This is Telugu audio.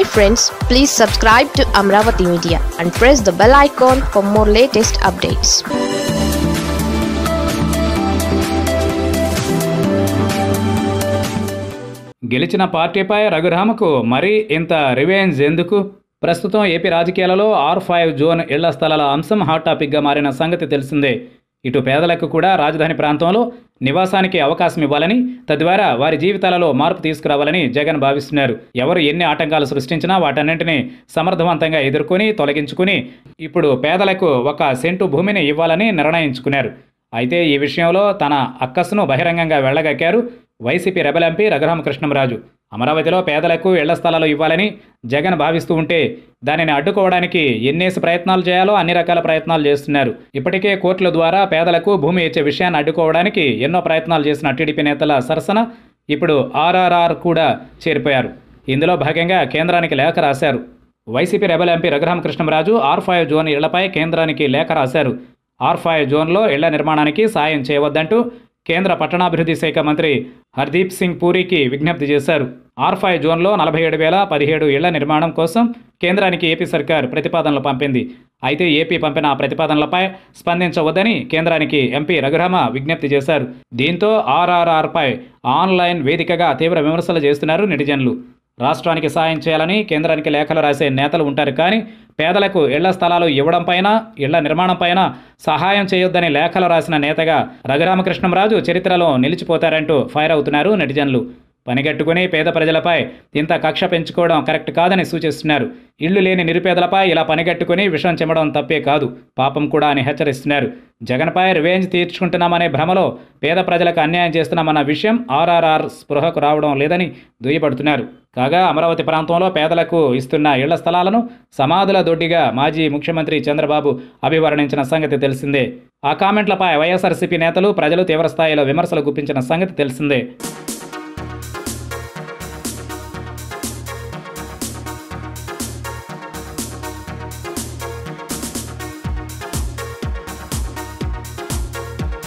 hi friends please subscribe to Amaravati media and press the bell icon for more latest updates గెలిచిన పార్టీపై రఘురామకు మరీ ఇంత రివెంజ్ ఎందుకు ప్రస్తుతం ఏపీ రాజకీయాలలో ఆర్ ఫైవ్ జోన్ ఇళ్ల స్థలాల అంశం హాట్ టాపిక్గా మారిన సంగతి తెలిసిందే ఇటు పేదలకు కూడా రాజధాని ప్రాంతంలో నివాసానికి అవకాశం ఇవ్వాలని తద్వారా వారి జీవితాలలో మార్పు తీసుకురావాలని జగన్ భావిస్తున్నారు ఎవరు ఎన్ని ఆటంకాలు సృష్టించినా వాటన్నింటినీ సమర్థవంతంగా ఎదుర్కొని తొలగించుకుని ఇప్పుడు పేదలకు ఒక సెంటు భూమిని ఇవ్వాలని నిర్ణయించుకున్నారు అయితే ఈ విషయంలో తన అక్కసును బహిరంగంగా వెళ్ళగక్కారు వైసీపీ రెబల్ ఎంపీ రఘురామకృష్ణంరాజు అమరావతిలో పేదలకు ఇళ్ల స్థలాలు ఇవ్వాలని జగన్ భావిస్తూ ఉంటే దానిని అడ్డుకోవడానికి ఎన్నేసి ప్రయత్నాలు చేయాలో అన్ని రకాల ప్రయత్నాలు చేస్తున్నారు ఇప్పటికే కోర్టుల ద్వారా పేదలకు భూమి ఇచ్చే విషయాన్ని అడ్డుకోవడానికి ఎన్నో ప్రయత్నాలు చేసిన టీడీపీ నేతల సరసన ఇప్పుడు ఆర్ఆర్ఆర్ కూడా చేరిపోయారు ఇందులో భాగంగా కేంద్రానికి లేఖ రాశారు YCP rebel MP Raghuramakrishnamraju R five zone ఇళ్లపై కేంద్రానికి లేఖ రాశారు ఆర్ ఫైవ్ జోన్లో ఇళ్ల నిర్మాణానికి సాయం చేయవద్దంటూ కేంద్ర పట్టణాభివృద్ధి శాఖ మంత్రి హర్దీప్ సింగ్ పూరికి విజ్ఞప్తి చేశారు ఆర్ ఫైవ్ జోన్లో నలభై ఏడు వేల పదిహేడు ఇళ్ల నిర్మాణం కోసం కేంద్రానికి ఏపీ సర్కార్ ప్రతిపాదనలు పంపింది అయితే ఏపీ పంపిన ఆ ప్రతిపాదనలపై స్పందించవద్దని కేంద్రానికి ఎంపీ రఘురామ విజ్ఞప్తి చేశారు దీంతో ఆర్ఆర్ఆర్పై ఆన్లైన్ వేదికగా తీవ్ర విమర్శలు చేస్తున్నారు నెటిజన్లు రాష్ట్రానికి సాయం చేయాలని కేంద్రానికి లేఖలు రాసే నేతలు ఉంటారు కానీ పేదలకు ఇళ్ల స్థలాలు ఇవ్వడం పైన ఇళ్ల నిర్మాణం పైన సహాయం చేయొద్దని లేఖలు రాసిన నేతగా రఘురామకృష్ణంరాజు చరిత్రలో నిలిచిపోతారంటూ ఫైర్ అవుతున్నారు నెటిజన్లు పనిగట్టుకుని పేద ప్రజలపై ఇంత కక్ష పెంచుకోవడం కరెక్ట్ కాదని సూచిస్తున్నారు ఇళ్లు లేని నిరుపేదలపై ఇలా పనిగట్టుకుని విషం చెమ్మడం తప్పే కాదు పాపం కూడా అని హెచ్చరిస్తున్నారు జగన్పై రివెంజ్ తీర్చుకుంటున్నామనే భ్రమలో పేద ప్రజలకు అన్యాయం చేస్తున్నామన్న విషయం ఆర్ఆర్ఆర్ స్పృహకు రావడం లేదని దుయ్యబడుతున్నారు కాగా అమరావతి ప్రాంతంలో పేదలకు ఇస్తున్న ఇళ్ల స్థలాలను సమాధుల దొడ్డిగా మాజీ ముఖ్యమంత్రి చంద్రబాబు అభివర్ణించిన సంగతి తెలిసిందే ఆ కామెంట్లపై వైఎస్ఆర్సీపీ నేతలు ప్రజలు తీవ్రస్థాయిలో విమర్శలు గుప్పించిన సంగతి తెలిసిందే